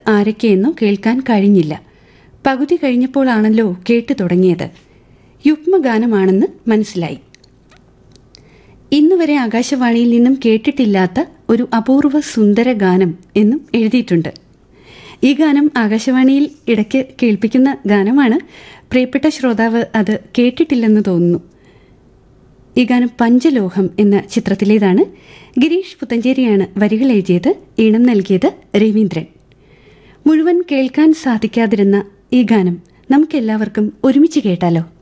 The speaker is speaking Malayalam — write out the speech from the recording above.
ആരൊക്കെയെന്നോ കേൾക്കാൻ കഴിഞ്ഞില്ല പകുതി കഴിഞ്ഞപ്പോഴാണല്ലോ കേട്ടു തുടങ്ങിയത് യുഗ്മഗാനമാണെന്ന് മനസ്സിലായി ഇന്നുവരെ ആകാശവാണിയിൽ നിന്നും കേട്ടിട്ടില്ലാത്ത ഒരു അപൂർവ സുന്ദര ഗാനം എന്നും എഴുതിയിട്ടുണ്ട് ഈ ഗാനം ആകാശവാണിയിൽ ഇടയ്ക്ക് കേൾപ്പിക്കുന്ന ഗാനമാണ് പ്രിയപ്പെട്ട ശ്രോതാവ് അത് കേട്ടിട്ടില്ലെന്ന് തോന്നുന്നു ഈ ഗാനം പഞ്ചലോഹം എന്ന ചിത്രത്തിലേതാണ് ഗിരീഷ് പുത്തഞ്ചേരിയാണ് വരികൾ എഴുതിയത് ഈണം നൽകിയത് രവീന്ദ്രൻ മുഴുവൻ കേൾക്കാൻ സാധിക്കാതിരുന്ന ഈ ഗാനം നമുക്കെല്ലാവർക്കും ഒരുമിച്ച് കേട്ടാലോ